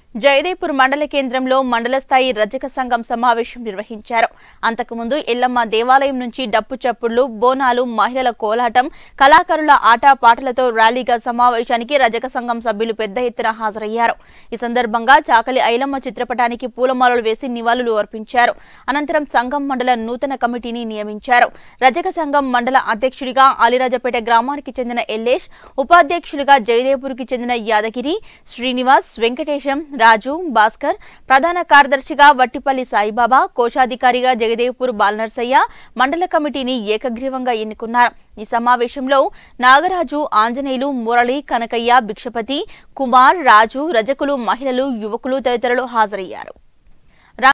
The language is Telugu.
జయదేపూర్ మండల కేంద్రంలో మండల స్థాయి రజక సంఘం సమావేశం నిర్వహించారు అంతకుముందు ఎల్లమ్మ దేవాలయం నుంచి డప్పు చప్పుళ్లు బోనాలు మహిళల కోలాటం కళాకారుల ఆటపాటలతో ర్యాలీగా సమావేశానికి రజక సంఘం సభ్యులు పెద్ద ఎత్తున హాజరయ్యారు ఈ సందర్భంగా చాకలి ఐలమ్మ చిత్రపటానికి పూలమాలలు వేసి నివాళులు అర్పించారు అనంతరం సంఘం మండల నూతన కమిటీని నియమించారు రజక సంఘం మండల అధ్యక్షుడిగా అలిరాజపేట గ్రామానికి చెందిన ఎల్లేష్ ఉపాధ్యక్షులుగా జయదేపూర్కి చెందిన యాదగిరి శ్రీనివాస్ వెంకటేశం రాజు భాస్కర్ ప్రధాన కార్యదర్శిగా వట్టిపల్లి సాయిబాబా కోశాధికారిగా జగదేవ్పూర్ బాలనర్సయ్య మండల కమిటీని ఏకగ్రీవంగా ఎన్నుకున్నారు ఈ సమావేశంలో నాగరాజు ఆంజనేయులు మురళి కనకయ్య భిక్షపతి కుమార్ రాజు రజకులు మహిళలు యువకులు తదితరులు హాజరయ్యారు